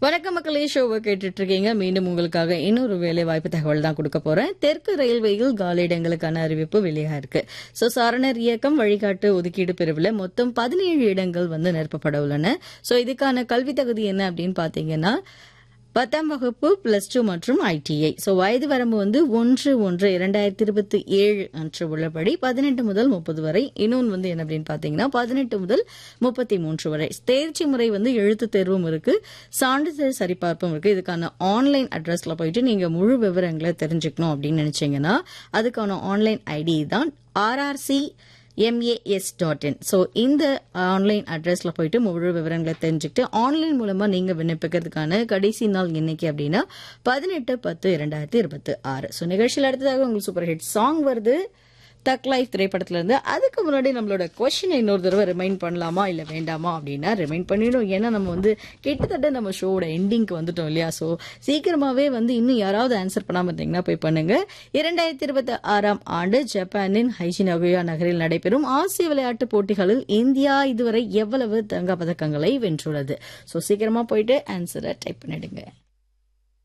வணக்கம் மக்களே ஷோவை கேட்டுட்டு இருக்கீங்க மீண்டும் உங்களுக்காக இன்னொரு வேலை வாய்ப்பு தகவல் தான் கொடுக்க போறேன் தெற்கு ரயில்வேயில் காலியிடங்களுக்கான அறிவிப்பு வெளியாக இருக்கு சோ சாரணர் இயக்கம் வழிகாட்டு ஒதுக்கீடு பிரிவுல மொத்தம் பதினேழு இடங்கள் வந்து நிரப்பப்பட உள்ளன சோ இதுக்கான கல்வி தகுதி என்ன அப்படின்னு பாத்தீங்கன்னா பத்தாம் வகுப்பு பிளஸ் டூ மற்றும் ஐடிஐ ஸோ வயது வரம்பு வந்து ஒன்று ஒன்று இரண்டாயிரத்தி இருபத்தி ஏழு அன்று உள்ளபடி பதினெட்டு முதல் முப்பது வரை இன்னொன்று வந்து என்ன அப்படின்னு பார்த்தீங்கன்னா பதினெட்டு முதல் முப்பத்தி மூன்று வரை தேர்ச்சி முறை வந்து எழுத்து தேர்வும் இருக்கு சான்றிதழ் சரிபார்ப்பும் இருக்கு இதுக்கான ஆன்லைன் அட்ரஸ்ல போயிட்டு நீங்க முழு விவரங்களை தெரிஞ்சுக்கணும் அப்படின்னு நினைச்சீங்கன்னா அதுக்கான ஆன்லைன் ஐடி தான் RRC MAS dot in so இந்த ஆன்லைன் அட்ரஸில் போயிட்டு முழு விவரங்களை தெரிஞ்சுக்கிட்டு ஆன்லைன் மூலமாக நீங்கள் விண்ணப்பிக்கிறதுக்கான கடைசி நாள் இன்னைக்கு அப்படின்னா பதினெட்டு பத்து இரண்டாயிரத்தி இருபத்தி ஆறு ஸோ நிகழ்ச்சியில் அடுத்ததாக உங்களுக்கு சூப்பர் ஹிட் சாங் வருது தக் லைஃப் திரைப்படத்துல இருந்து அதுக்கு முன்னாடி நம்மளோட கொஸ்டினை இன்னொரு தடவை ரிமைண்ட் பண்ணலாமா இல்லை வேண்டாமா அப்படின்னா ரிமைண்ட் பண்ணிடும் ஏன்னா நம்ம வந்து கிட்டத்தட்ட நம்ம ஷோவோட எண்டிங்க்கு வந்துட்டோம் இல்லையா ஸோ சீக்கிரமாவே வந்து இன்னும் யாராவது ஆன்சர் பண்ணாமல் இருந்தீங்கன்னா போய் பண்ணுங்க இரண்டாயிரத்தி இருபத்தி ஆறாம் ஆண்டு ஜப்பானின் ஹைஜி நகோயா நகரில் நடைபெறும் ஆசிய விளையாட்டுப் போட்டிகளில் இந்தியா இதுவரை எவ்வளவு தங்கப் பதக்கங்களை வென்றுள்ளது ஸோ சீக்கிரமா போயிட்டு ஆன்சரை டைப் பண்ணிடுங்க